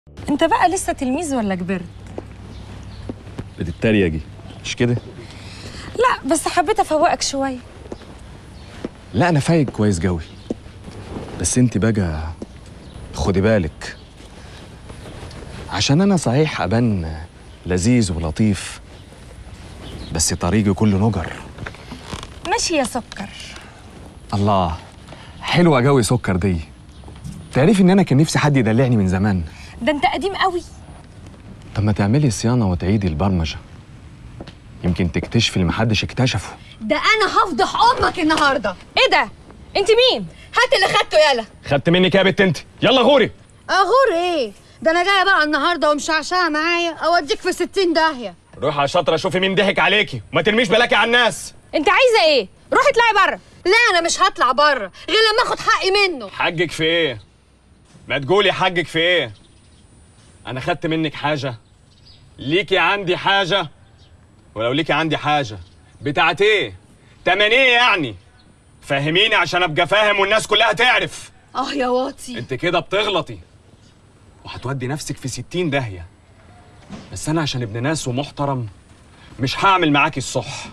انت بقى لسه تلميذ ولا كبرت بتتريقي مش كده لا بس حبيت افوقك شويه لا انا فايق كويس جوي بس انت بقى خدي بالك عشان انا صحيح ابان لذيذ ولطيف بس طريقي كله نجر ماشي يا سكر الله حلوه جوي سكر دي تعرفي ان انا كان نفسي حد يدلعني من زمان ده انت قديم قوي طب ما تعملي صيانه وتعيدي البرمجه يمكن تكتشفي اللي محدش اكتشفه ده انا هفضح امك النهارده ايه ده انت مين هات اللي خدته يلا خدت منك يا بت انت يلا غوري اغور ايه ده انا جايه بقى النهارده ومشعشعه معايا اوديك في 60 داهيه روح يا شاطره شوفي مين ضحك عليكي وما ترميش بلاكي على الناس انت عايزه ايه روحي اطلعي بره لا انا مش هطلع بره غير لما اخد حقي منه حجك في ايه ما تقولي حجك في ايه انا خدت منك حاجه ليكي عندي حاجه ولو ليكي عندي حاجه بتاعت ايه تمن ايه يعني فهميني عشان ابقى فاهم والناس كلها تعرف اه يا واطي انت كده بتغلطي وهتودي نفسك في ستين داهية بس انا عشان ابن ناس ومحترم مش هعمل معاكي الصح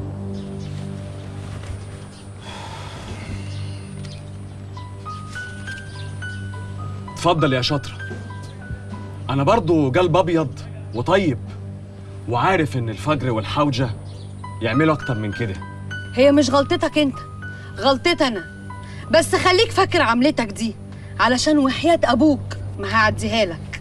اتفضل يا شاطرة انا برضو قلب ابيض وطيب وعارف ان الفجر والحوجة يعملوا اكتر من كده هي مش غلطتك انت غلطتي انا بس خليك فاكر عملتك دي علشان وحياة ابوك ما هعديها لك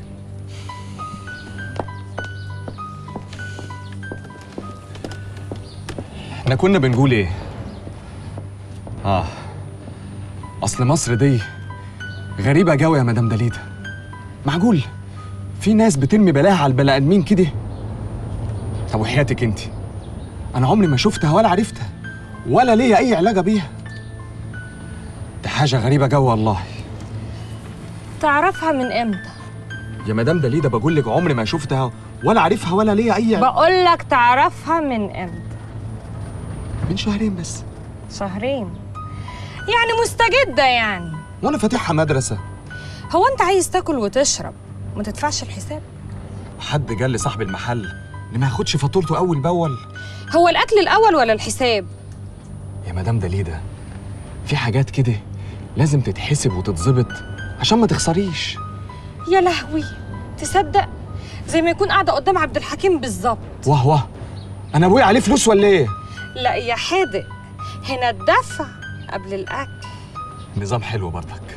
احنا كنا بنقول ايه اه اصل مصر دي غريبة جوي يا مدام دليدا معقول في ناس بترمي بلاها على البني ادمين كده طب وحياتك انت انا عمري ما شفتها ولا عرفتها ولا ليا اي علاقة بيها دي حاجة غريبة جو والله تعرفها من امتى يا مدام دليدا بقول لك عمري ما شفتها ولا عارفها ولا ليا اي علاقة بقول لك تعرفها من امتى من شهرين بس شهرين يعني مستجده يعني وانا فاتحها مدرسة هو انت عايز تاكل وتشرب وما تدفعش الحساب حد قال لصاحب المحل ان ما ياخدش فاتورته اول باول هو الاكل الاول ولا الحساب يا مدام دليدا في حاجات كده لازم تتحسب وتتظبط عشان ما تخسريش يا لهوي تصدق زي ما يكون قاعده قدام عبد الحكيم بالظبط واه واه انا ابويا عليه فلوس ولا ايه لا يا حادق هنا الدفع قبل الاكل نظام حلو برضك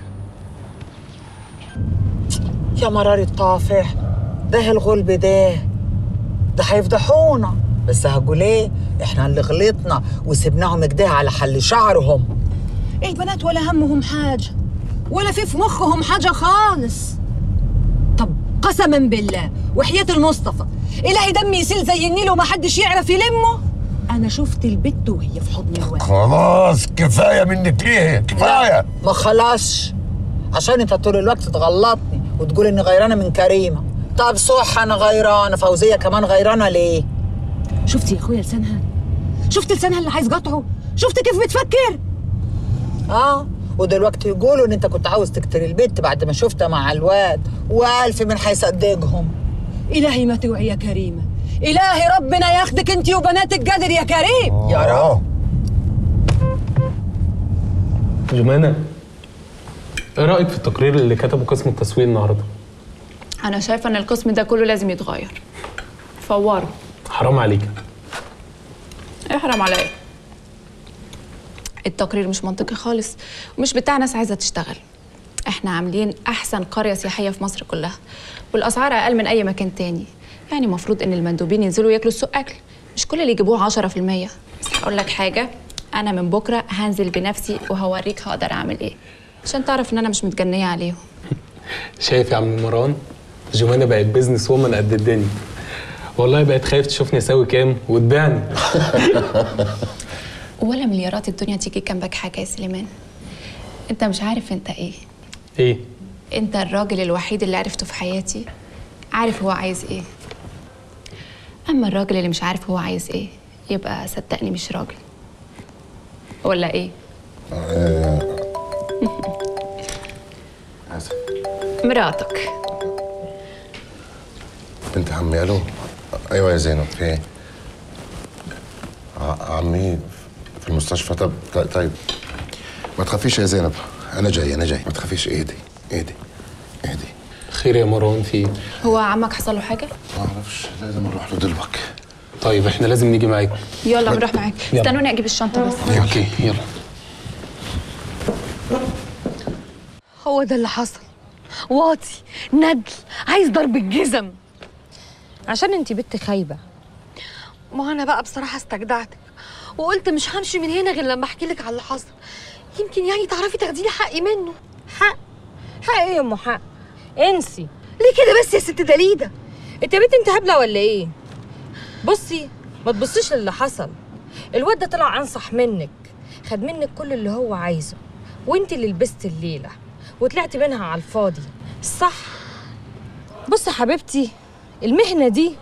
يا مرار الطافح ده الغلب ده ده هيفضحونا بس هقول ايه احنا اللي غلطنا وسبناهم كده على حل شعرهم البنات ولا همهم حاجة ولا في في مخهم حاجة خالص طب قسما بالله وحياة المصطفى إلهي دمي يسيل زي النيل ومحدش يعرف يلمه أنا شفت البت وهي في حضن الواد خلاص كفايه منك ليه كفايه ما خلاص عشان انت طول الوقت تغلطني وتقول اني غيرانه من كريمه طب صح انا غيرانه فوزيه كمان غيرانه ليه شفت يا أخويا لسانها شفت لسانها اللي عايز قطعه شفت كيف بتفكر اه ودلوقتي يقولوا ان انت كنت عاوز تقتل البت بعد ما شفتها مع الواد والف من هيصدقهم إلهي ما توعي يا كريمة إلهي ربنا ياخدك انت وبناتك قادر يا كريم يا رب جمانة ايه رأيك في التقرير اللي كتبه قسم التسويق النهارده؟ انا شايفه ان القسم ده كله لازم يتغير فوروا حرام عليك احرم عليا التقرير مش منطقي خالص ومش بتاع ناس عايزه تشتغل احنا عاملين احسن قريه سياحيه في مصر كلها والاسعار اقل من اي مكان تاني يعني المفروض ان المندوبين ينزلوا ياكلوا السوق اكل مش كل اللي يجيبوه 10% بس هقول لك حاجه انا من بكره هنزل بنفسي وهوريك هقدر اعمل ايه عشان تعرف ان انا مش متجنيه عليهم شايف يا عم مروان جمانة بقت بيزنس وومن قد الدنيا والله بقت خايف تشوفني اسوي كام وتبيعني ولا مليارات الدنيا تيجي جنبك حاجه يا سليمان انت مش عارف انت ايه ايه انت الراجل الوحيد اللي عرفته في حياتي عارف هو عايز ايه اما الراجل اللي مش عارف هو عايز ايه يبقى صدقني مش راجل ولا ايه اسف مراتك بنت عمي الو ايوه يا زينب في ايه؟ ع- عمي في المستشفى طب طيب, طيب. ما تخافيش يا زينب انا جاي انا جاي ما تخافيش ايدي ايدي ايدي خير يا مروان في إيه؟ هو عمك حصل له حاجه ما اعرفش لازم نروح له دلوقتي طيب احنا لازم نيجي معاكم يلا بنروح معاك يلا. استنوني اجيب الشنطه بس اوكي يلا هو ده اللي حصل واطي ندل عايز ضرب الجزم عشان انت بنت خايبه ما انا بقى بصراحه استجدعتك وقلت مش همشي من هنا غير لما احكي لك على اللي حصل يمكن يعني تعرفي تاخدي لي حقي منه حق حق ايه يا ام حق انسي ليه كده بس يا ست دليده انت يا بنت انت هبله ولا ايه بصي ما تبصيش للي حصل الواد ده طلع انصح منك خد منك كل اللي هو عايزه وانت اللي لبست الليله وطلعتي منها على الفاضي صح بصي يا حبيبتي المهنه دي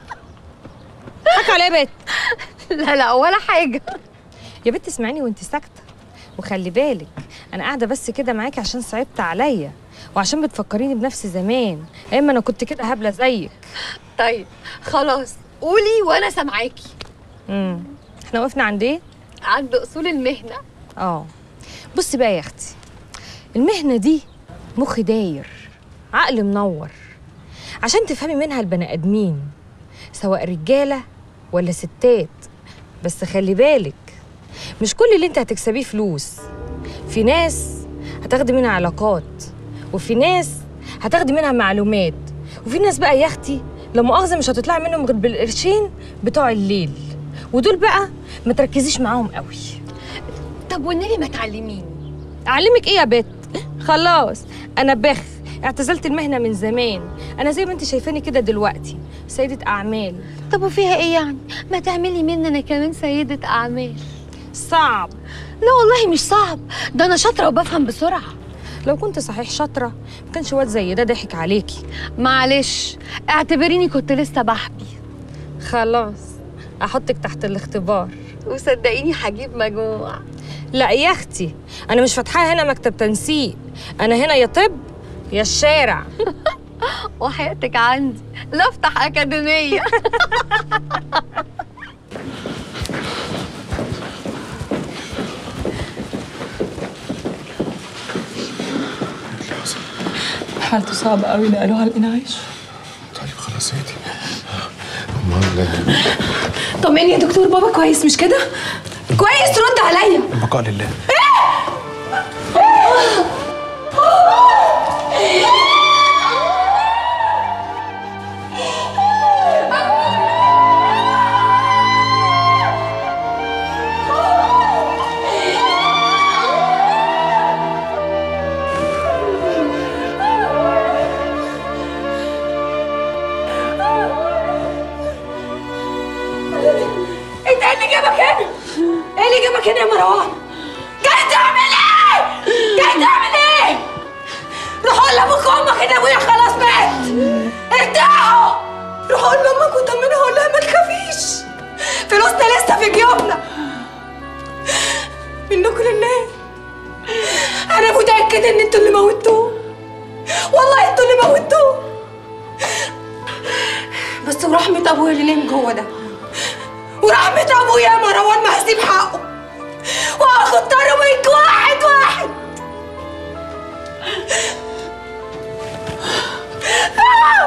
حك عليا يا بنت لا لا ولا حاجه يا بنت اسمعيني وانت ساكته وخلي بالك انا قاعده بس كده معاكي عشان صعبت عليا وعشان بتفكريني بنفس زمان ايام ما انا كنت كده هبله زيك طيب خلاص قولي وانا سامعاكي امم احنا وقفنا عند ايه عند اصول المهنه اه بصي بقى يا اختي المهنه دي مخ داير عقل منور عشان تفهمي منها البني ادمين سواء رجاله ولا ستات بس خلي بالك مش كل اللي انت هتكسبيه فلوس في ناس هتاخدي منها علاقات وفي ناس هتاخدي منها معلومات وفي ناس بقى يا اختي لا مؤاخذه مش هتطلعي منهم غير بالقرشين بتوع الليل ودول بقى ما تركزيش معاهم قوي طب والنبي ما تعلميني اعلمك ايه يا بت خلاص انا بخ اعتزلت المهنه من زمان انا زي ما انت شايفاني كده دلوقتي سيده اعمال طب وفيها ايه يعني ما تعملي مني انا كمان سيده اعمال صعب لا والله مش صعب ده انا شاطره وبفهم بسرعه لو كنت صحيح شاطره ما كانش واد زي ده ضحك عليكي معلش اعتبريني كنت لسه بحبي خلاص احطك تحت الاختبار وصدقيني هجيب مجموع لا يا اختي انا مش فاتحه هنا مكتب تنسيق انا هنا يا طب يا الشارع وحياتك عندي لا افتح اكاديميه حالته صعبة قوي نقلوها على الإنعاش طيب خلاص ايدي امال طمني يا دكتور بابا كويس مش كده؟ كويس رد عليا البقاء لله انت ايه اللي جابك هنا؟ ايه اللي جابك هنا يا مروان؟ جاي تعمل ايه؟ جاي تعمل ايه؟ روح قول لابوك وامك ان ابويا خلاص مات ارتاحوا روح قول لامك وطمنها وقول لها ما تخافيش فلوسنا لسه في جيوبنا منكم لله انا متاكد ان انتوا اللي موتوه والله انتوا اللي موتوه بس ورحمة ابويا اللي نام جوه ده ورحمة ابويا يا مروان ما هسيب حقه وهاخد منك واحد واحد آه!